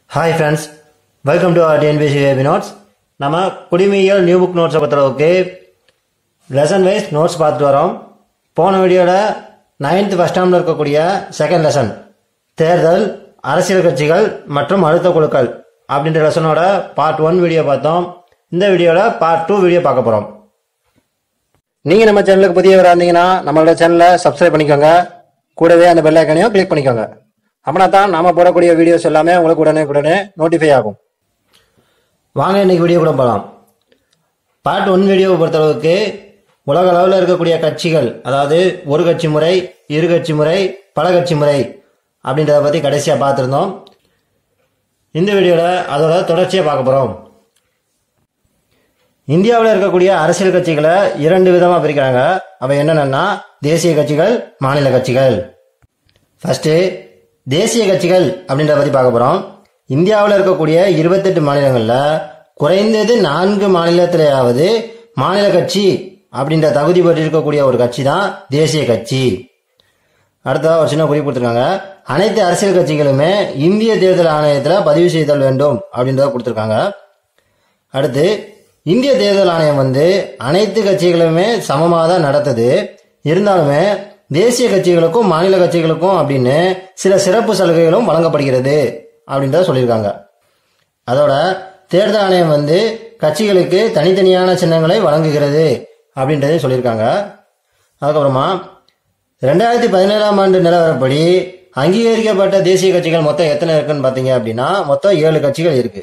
hi friends welcome to our TNPSC வேபி notes நம்ம குடிமையியல் நியூ புக் நோட்ஸை பொறுத்தளவுக்கு லெசன் வைஸ் நோட்ஸ் பார்த்துட்டு வரோம் போன வீடியோவில் நைன்த் ஃபஸ்ட் டேர்மில் இருக்கக்கூடிய செகண்ட் லெசன் தேர்தல் அரசியல் கட்சிகள் மற்றும் அழுத்த குழுக்கள் அப்படின்ற லெசனோட பார்ட் ஒன் வீடியோ பார்த்தோம் இந்த வீடியோவில் பார்ட் டூ வீடியோ பார்க்க போகிறோம் நீங்கள் நம்ம சேனலுக்கு புதியவராக இருந்தீங்கன்னா நம்மளோட சேனலை சப்ஸ்கிரைப் பண்ணிக்கோங்க கூடவே அந்த பெல் ஐக்கனையும் கிளிக் பண்ணிக்கோங்க அப்படின்னா தான் நாம போடக்கூடிய வீடியோஸ் எல்லாமே உங்களுக்கு உடனே உடனே நோட்டிஃபை ஆகும் வாங்க இன்னைக்கு வீடியோ கூட போகலாம் பார்ட் ஒன் வீடியோவை பொறுத்தளவுக்கு உலக அளவில் இருக்கக்கூடிய கட்சிகள் அதாவது ஒரு கட்சி முறை இரு கட்சி முறை பல கட்சி முறை அப்படின்றத பற்றி கடைசியாக பார்த்துருந்தோம் இந்த வீடியோவில் அதோட தொடர்ச்சியாக பார்க்க போகிறோம் இந்தியாவில் இருக்கக்கூடிய அரசியல் கட்சிகளை இரண்டு விதமாக பிரிக்கிறாங்க அவை என்னென்னா தேசிய கட்சிகள் மாநில கட்சிகள் ஃபர்ஸ்ட் தேசிய கட்சிகள் அப்படின்றத பற்றி பார்க்க போகிறோம் இந்தியாவில் இருக்கக்கூடிய இருபத்தெட்டு மாநிலங்களில் குறைந்தது நான்கு மாநிலத்திலேயாவது மாநில கட்சி அப்படின்ற தகுதி பெற்றிருக்கக்கூடிய ஒரு கட்சி தான் தேசிய கட்சி அடுத்ததாக ஒரு சின்ன குறிப்பு கொடுத்துருக்காங்க அனைத்து அரசியல் கட்சிகளுமே இந்திய தேர்தல் ஆணையத்தில் பதிவு செய்தல் வேண்டும் அப்படின்றத கொடுத்துருக்காங்க அடுத்து இந்திய தேர்தல் ஆணையம் வந்து அனைத்து கட்சிகளுமே சமமாக தான் நடத்துது இருந்தாலுமே தேசிய கட்சிகளுக்கும் மாநில கட்சிகளுக்கும் அப்படின்னு சில சிறப்பு சலுகைகளும் வழங்கப்படுகிறது அப்படின்றத சொல்லியிருக்காங்க அதோட தேர்தல் ஆணையம் வந்து கட்சிகளுக்கு தனித்தனியான சின்னங்களை வழங்குகிறது அப்படின்றதையும் சொல்லியிருக்காங்க அதுக்கப்புறமா ரெண்டாயிரத்தி பதினேழாம் ஆண்டு நிலவரப்படி அங்கீகரிக்கப்பட்ட தேசிய கட்சிகள் மொத்தம் எத்தனை இருக்குன்னு பார்த்தீங்க அப்படின்னா மொத்தம் ஏழு கட்சிகள் இருக்கு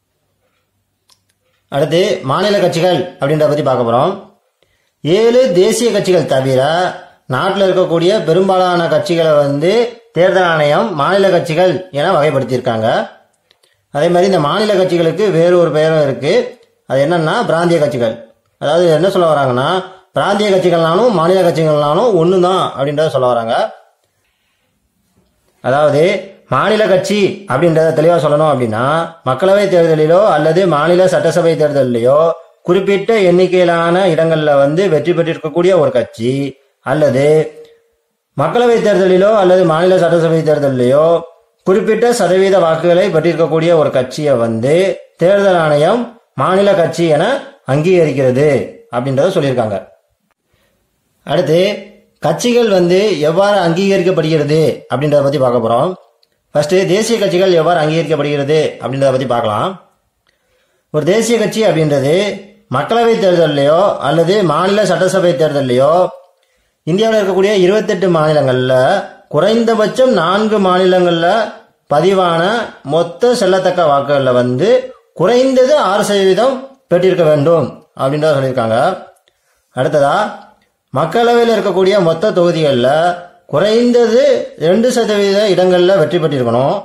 அடுத்து மாநில கட்சிகள் அப்படின்றத பற்றி பார்க்க போகிறோம் ஏழு தேசிய கட்சிகள் தவிர நாட்டில் இருக்கக்கூடிய பெரும்பாலான கட்சிகளை வந்து தேர்தல் ஆணையம் மாநில கட்சிகள் என வகைப்படுத்தியிருக்காங்க அதே மாதிரி இந்த மாநில கட்சிகளுக்கு வேறு ஒரு பெயரும் இருக்கு அது என்னன்னா பிராந்திய கட்சிகள் அதாவது என்ன சொல்ல வராங்கன்னா பிராந்திய கட்சிகள்னாலும் மாநில கட்சிகள்னாலும் ஒன்று தான் அப்படின்றத சொல்ல வராங்க அதாவது மாநில கட்சி அப்படின்றத தெளிவாக சொல்லணும் அப்படின்னா மக்களவை தேர்தலிலோ அல்லது மாநில சட்டசபை தேர்தலிலோ குறிப்பிட்ட எண்ணிக்கையிலான இடங்களில் வந்து வெற்றி பெற்றிருக்கக்கூடிய ஒரு கட்சி அல்லது மக்களவை தேர்தலிலோ அல்லது மாநில சட்டசபை தேர்தலிலோ குறிப்பிட்ட சதவீத வாக்குகளை பெற்றிருக்கக்கூடிய ஒரு கட்சியை வந்து தேர்தல் ஆணையம் மாநில கட்சி என அங்கீகரிக்கிறது அப்படின்றத சொல்லியிருக்காங்க அடுத்து கட்சிகள் வந்து எவ்வாறு அங்கீகரிக்கப்படுகிறது அப்படின்றத பற்றி பார்க்க போகிறோம் ஃபர்ஸ்ட் தேசிய கட்சிகள் எவ்வாறு அங்கீகரிக்கப்படுகிறது அப்படின்றத பற்றி பார்க்கலாம் ஒரு தேசிய கட்சி அப்படின்றது மக்களவை தேர்தலையோ அல்லது மாநில சட்டசபை தேர்தலையோ இந்தியாவில் இருக்கக்கூடிய இருபத்தெட்டு மாநிலங்களில் குறைந்தபட்சம் நான்கு மாநிலங்களில் பதிவான மொத்த செல்லத்தக்க வாக்குகளில் வந்து குறைந்தது ஆறு சதவீதம் பெற்றிருக்க வேண்டும் அப்படின்றத சொல்லியிருக்காங்க அடுத்ததா மக்களவையில் இருக்கக்கூடிய மொத்த தொகுதிகளில் குறைந்தது ரெண்டு சதவீத இடங்களில் வெற்றி பெற்றிருக்கணும்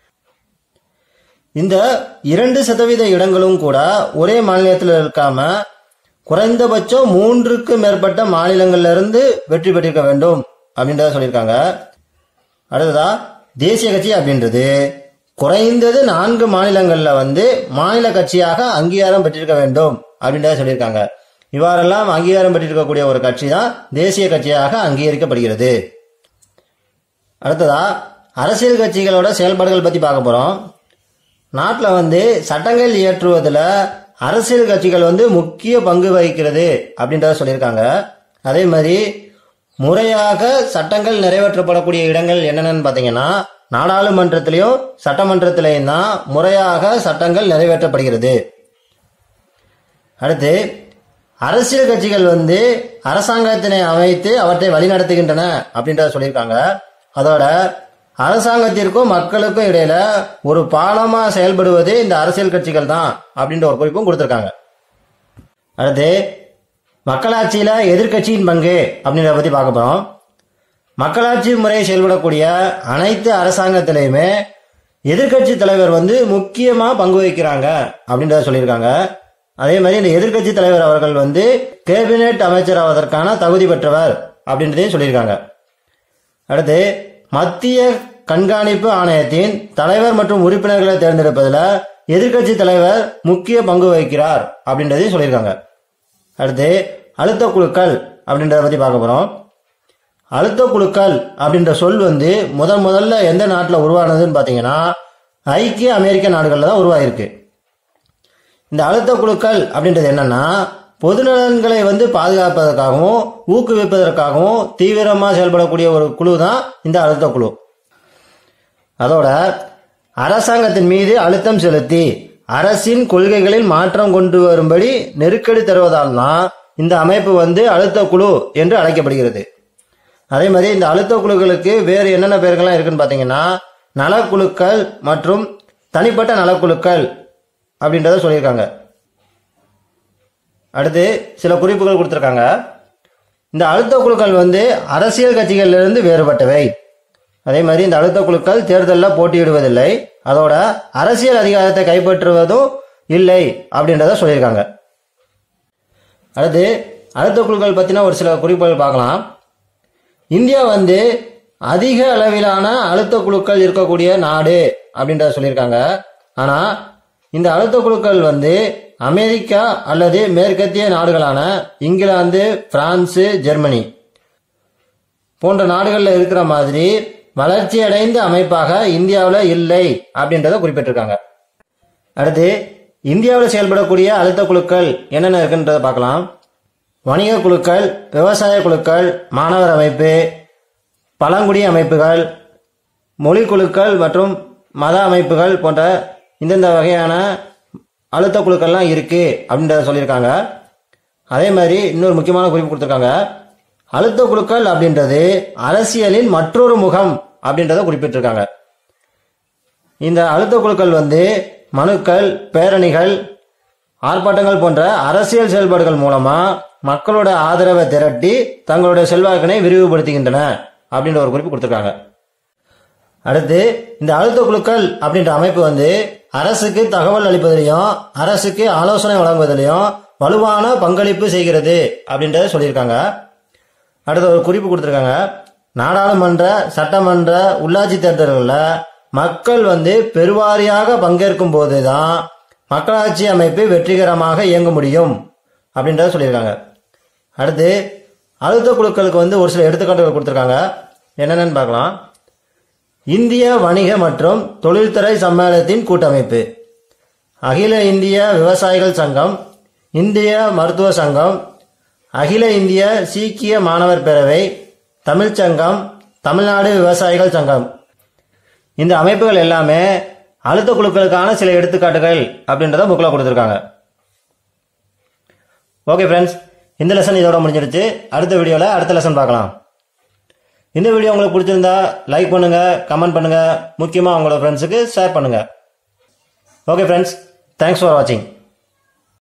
இந்த இரண்டு சதவீத இடங்களும் கூட ஒரே மாநிலத்தில் இருக்காம குறைந்தபட்சம் மூன்றுக்கு மேற்பட்ட மாநிலங்கள்ல இருந்து வெற்றி பெற்றிருக்க வேண்டும் அப்படின்றத சொல்லியிருக்காங்க அடுத்ததா தேசிய கட்சி அப்படின்றது குறைந்தது நான்கு மாநிலங்கள்ல வந்து மாநில கட்சியாக அங்கீகாரம் பெற்றிருக்க வேண்டும் அப்படின்றத சொல்லியிருக்காங்க இவ்வாறெல்லாம் அங்கீகாரம் பெற்றிருக்கக்கூடிய ஒரு கட்சி தான் தேசிய கட்சியாக அங்கீகரிக்கப்படுகிறது அடுத்ததா அரசியல் கட்சிகளோட செயல்பாடுகள் பற்றி பார்க்க போகிறோம் நாட்டில் வந்து சட்டங்கள் இயற்றுவதில் அரசியல் கட்சிகள் வந்து முக்கிய பங்கு வகிக்கிறது அப்படின்றத சொல்லியிருக்காங்க அதே மாதிரி முறையாக சட்டங்கள் நிறைவேற்றப்படக்கூடிய இடங்கள் என்னென்னு பார்த்தீங்கன்னா நாடாளுமன்றத்திலையும் சட்டமன்றத்திலையும் தான் முறையாக சட்டங்கள் நிறைவேற்றப்படுகிறது அடுத்து அரசியல் கட்சிகள் வந்து அரசாங்கத்தினை அமைத்து அவற்றை வழிநடத்துகின்றன அப்படின்றத சொல்லியிருக்காங்க அதோட அரசாங்கத்திற்கும் மக்களுக்கும் இடையில ஒரு பாலமா செயல்படுவது இந்த அரசியல் கட்சிகள் தான் அப்படின்ற ஒரு குறிப்பும் கொடுத்துருக்காங்க அடுத்து மக்களாட்சியில எதிர்கட்சியின் பங்கு அப்படின்றத பத்தி பார்க்க போறோம் மக்களாட்சி முறை செயல்படக்கூடிய அனைத்து அரசாங்கத்திலையுமே எதிர்கட்சி தலைவர் வந்து முக்கியமா பங்கு வகிக்கிறாங்க அப்படின்றத சொல்லியிருக்காங்க அதே மாதிரி இந்த எதிர்கட்சி தலைவர் அவர்கள் வந்து கேபினெட் அமைச்சர் ஆவதற்கான தகுதி பெற்றவர் அப்படின்றதையும் சொல்லியிருக்காங்க அடுத்து மத்திய கண்காணிப்பு ஆணையத்தின் தலைவர் மற்றும் உறுப்பினர்களை தேர்ந்தெடுப்பதில் எதிர்கட்சி தலைவர் முக்கிய பங்கு வகிக்கிறார் அப்படின்றதையும் சொல்லியிருக்காங்க அடுத்து அழுத்த குழுக்கள் அப்படின்றத பற்றி பார்க்க போகிறோம் அழுத்த குழுக்கள் அப்படின்ற சொல் வந்து முதன் முதல்ல எந்த நாட்டில் உருவானதுன்னு பார்த்தீங்கன்னா ஐக்கிய அமெரிக்க நாடுகளில் தான் உருவாயிருக்கு இந்த அழுத்த குழுக்கள் அப்படின்றது என்னன்னா பொதுநலன்களை வந்து பாதுகாப்பதற்காகவும் ஊக்குவிப்பதற்காகவும் தீவிரமாக செயல்படக்கூடிய ஒரு குழு தான் இந்த அழுத்த குழு அதோட அரசாங்கத்தின் மீது அழுத்தம் செலுத்தி அரசின் கொள்கைகளில் மாற்றம் கொண்டு வரும்படி நெருக்கடி தருவதால் தான் இந்த அமைப்பு வந்து அழுத்த குழு என்று அழைக்கப்படுகிறது அதே மாதிரி இந்த அழுத்த குழுக்களுக்கு வேறு என்னென்ன பெயர்கள்லாம் இருக்குன்னு பார்த்தீங்கன்னா நலக்குழுக்கள் மற்றும் தனிப்பட்ட நலக்குழுக்கள் அப்படின்றத சொல்லியிருக்காங்க அடுத்து சில குறிப்புகள் கொடுத்துருக்காங்க இந்த அழுத்த குழுக்கள் வந்து அரசியல் கட்சிகளிலிருந்து வேறுபட்டவை அதே மாதிரி இந்த அழுத்த குழுக்கள் தேர்தலில் போட்டியிடுவதில்லை அதோட அரசியல் அதிகாரத்தை கைப்பற்றுவதும் இல்லை அப்படின்றத சொல்லியிருக்காங்க அடுத்து அழுத்த குழுக்கள் பற்றின ஒரு சில குறிப்புகள் பார்க்கலாம் இந்தியா வந்து அதிக அளவிலான அழுத்த குழுக்கள் இருக்கக்கூடிய நாடு அப்படின்றத சொல்லியிருக்காங்க ஆனால் இந்த அழுத்த குழுக்கள் வந்து அமெரிக்கா அல்லது மேற்கத்திய நாடுகளான இங்கிலாந்து பிரான்சு ஜெர்மனி போன்ற நாடுகளில் இருக்கிற மாதிரி வளர்ச்சி அடைந்த அமைப்பாக இந்தியாவில் இல்லை அப்படின்றத குறிப்பிட்டிருக்காங்க அடுத்து இந்தியாவில் செயல்படக்கூடிய அழுத்த குழுக்கள் என்னென்ன இருக்குன்றத பார்க்கலாம் வணிக குழுக்கள் விவசாய குழுக்கள் மாணவர் அமைப்பு பழங்குடி அமைப்புகள் மொழி குழுக்கள் மற்றும் மத அமைப்புகள் போன்ற இந்தந்த வகையான அழுத்த குழுக்கள்லாம் இருக்கு அப்படின்றத சொல்லியிருக்காங்க அதே மாதிரி இன்னொரு முக்கியமான குறிப்பு கொடுத்துருக்காங்க அழுத்த குழுக்கள் அப்படின்றது அரசியலின் மற்றொரு முகம் அப்படின்றத குறிப்பிட்டிருக்காங்க இந்த அழுத்த குழுக்கள் வந்து மனுக்கள் பேரணிகள் ஆர்ப்பாட்டங்கள் போன்ற அரசியல் செயல்பாடுகள் மூலமா மக்களோட ஆதரவை திரட்டி தங்களுடைய செல்வாக்கினை விரிவுபடுத்துகின்றன அப்படின்ற ஒரு குறிப்பு கொடுத்துருக்காங்க அடுத்து இந்த அழுத்த குழுக்கள் அப்படின்ற அமைப்பு வந்து அரசுக்கு தகவல் அளிப்பதிலையும் அரசுக்கு ஆலோசனை வழங்குவதிலையும் வலுவான பங்களிப்பு செய்கிறது அப்படின்றத சொல்லியிருக்காங்க அடுத்த ஒரு குறிப்பு கொடுத்துருக்காங்க நாடாளுமன்ற சட்டமன்ற உள்ளாட்சி தேர்தல்களில் மக்கள் வந்து பெருவாரியாக பங்கேற்கும் போது தான் மக்களாட்சி அமைப்பு வெற்றிகரமாக இயங்க முடியும் அப்படின்றத சொல்லியிருக்காங்க அடுத்து அழுத்த குழுக்களுக்கு வந்து ஒரு சில எடுத்துக்காட்டுகள் கொடுத்துருக்காங்க என்னென்னு பார்க்கலாம் இந்திய வணிக மற்றும் தொழில்துறை சம்மேளனத்தின் கூட்டமைப்பு அகில இந்திய விவசாயிகள் சங்கம் இந்திய மருத்துவ சங்கம் அகில இந்திய சீக்கிய மாணவர் பேரவை தமிழ்ச் சங்கம் தமிழ்நாடு விவசாயிகள் சங்கம் இந்த அமைப்புகள் எல்லாமே அழுத்த குழுக்களுக்கான சில எடுத்துக்காட்டுகள் அப்படின்றத புக்கில் கொடுத்துருக்காங்க ஓகே ஃப்ரெண்ட்ஸ் இந்த லெசன் இதோட முடிஞ்சிருச்சு அடுத்த வீடியோவில் அடுத்த லெசன் பார்க்கலாம் இந்த வீடியோ உங்களுக்கு பிடிச்சிருந்தா லைக் பண்ணுங்க கமெண்ட் பண்ணுங்க முக்கியமாக உங்களோட ஃப்ரெண்ட்ஸுக்கு ஷேர் பண்ணுங்க ஓகே ஃப்ரெண்ட்ஸ் தேங்க்ஸ் ஃபார் வாட்சிங்